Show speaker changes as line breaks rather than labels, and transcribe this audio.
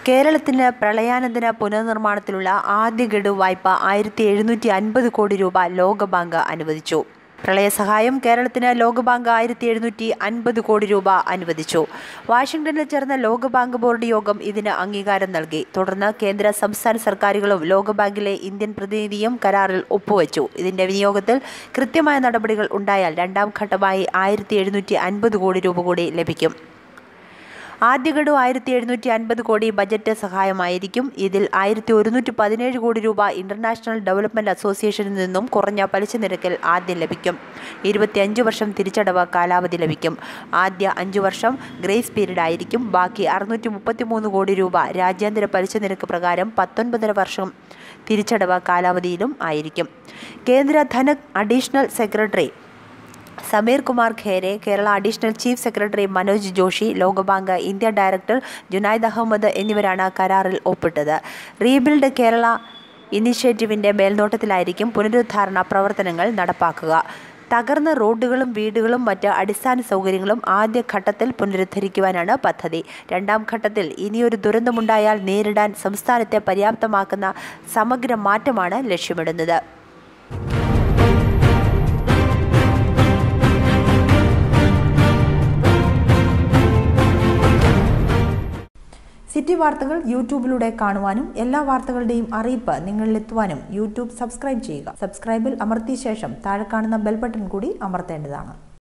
കേരളത്തിന് പ്രളയാനന്തര പുനർനിർമ്മാണത്തിനുള്ള ആദ്യ ഗഡു വായ്പ ആയിരത്തി എഴുന്നൂറ്റി അൻപത് കോടി രൂപ ലോകബാങ്ക് അനുവദിച്ചു പ്രളയസഹായം കേരളത്തിന് ലോകബാങ്ക് ആയിരത്തി എഴുന്നൂറ്റി അൻപത് കോടി രൂപ അനുവദിച്ചു വാഷിംഗ്ടണിൽ ചേർന്ന ലോകബാങ്ക് ബോർഡ് യോഗം ഇതിന് അംഗീകാരം നൽകി തുടർന്ന് കേന്ദ്ര സംസ്ഥാന സർക്കാരുകളും ലോകബാങ്കിലെ ഇന്ത്യൻ പ്രതിനിധിയും കരാറിൽ ഒപ്പുവച്ചു ഇതിന്റെ വിനിയോഗത്തിൽ കൃത്യമായ നടപടികൾ ഉണ്ടായാൽ രണ്ടാം ഘട്ടമായി ആയിരത്തി എഴുന്നൂറ്റി അൻപത് കോടി രൂപ കൂടി ലഭിക്കും ആദ്യ ഗഡു ആയിരത്തി എഴുന്നൂറ്റി അൻപത് കോടി ബജറ്റ് സഹായമായിരിക്കും ഇതിൽ ആയിരത്തി ഒരുന്നൂറ്റി പതിനേഴ് കോടി രൂപ ഇന്റർനാഷണൽ ഡെവലപ്മെന്റ് അസോസിയേഷനിൽ നിന്നും കുറഞ്ഞ പലിശ നിരക്കിൽ ആദ്യം ലഭിക്കും ഇരുപത്തിയഞ്ച് വർഷം തിരിച്ചടവ് കാലാവധി ലഭിക്കും ആദ്യ അഞ്ചു വർഷം ഗ്രേസ് പീരീഡ് ആയിരിക്കും ബാക്കി അറുന്നൂറ്റി മുപ്പത്തിമൂന്ന് കോടി രൂപ രാജ്യാന്തര പലിശ നിരക്ക് പ്രകാരം പത്തൊൻപതര വർഷം തിരിച്ചടവ് കാലാവധിയിലും ആയിരിക്കും കേന്ദ്ര ധന additional secretary Sameer Kumar Khare Kerala additional chief secretary Manoj Joshi ലോകബാങ്ക് ഇന്ത്യ ഡയറക്ടർ ജുനൈദ് അഹമ്മദ് എന്നിവരാണ് കരാറിൽ ഒപ്പിട്ടത് റീബിൽഡ് കേരള ഇനിഷ്യേറ്റീവിന്റെ മേൽനോട്ടത്തിലായിരിക്കും പുനരുദ്ധാരണ പ്രവർത്തനങ്ങൾ നടപ്പാക്കുക തകർന്ന റോഡുകളും വീടുകളും മറ്റ് അടിസ്ഥാന സൗകര്യങ്ങളും ആദ്യ ഘട്ടത്തിൽ പുനരുദ്ധരിക്കുവാനാണ് പദ്ധതി രണ്ടാം ഘട്ടത്തിൽ ഇനിയൊരു ദുരന്തമുണ്ടായാൽ നേരിടാൻ സംസ്ഥാനത്തെ പര്യാപ്തമാക്കുന്ന സമഗ്ര മാറ്റമാണ് ലക്ഷ്യമിടുന്നത് സിറ്റി വാർത്തകൾ യൂട്യൂബിലൂടെ കാണുവാനും എല്ലാ വാർത്തകളുടെയും അറിയിപ്പ് നിങ്ങളിലെത്തുവാനും യൂട്യൂബ് സബ്സ്ക്രൈബ് ചെയ്യുക സബ്സ്ക്രൈബിൽ അമർത്തിയ ശേഷം താഴെ കാണുന്ന ബെൽ ബട്ടൺ കൂടി അമർത്തേണ്ടതാണ്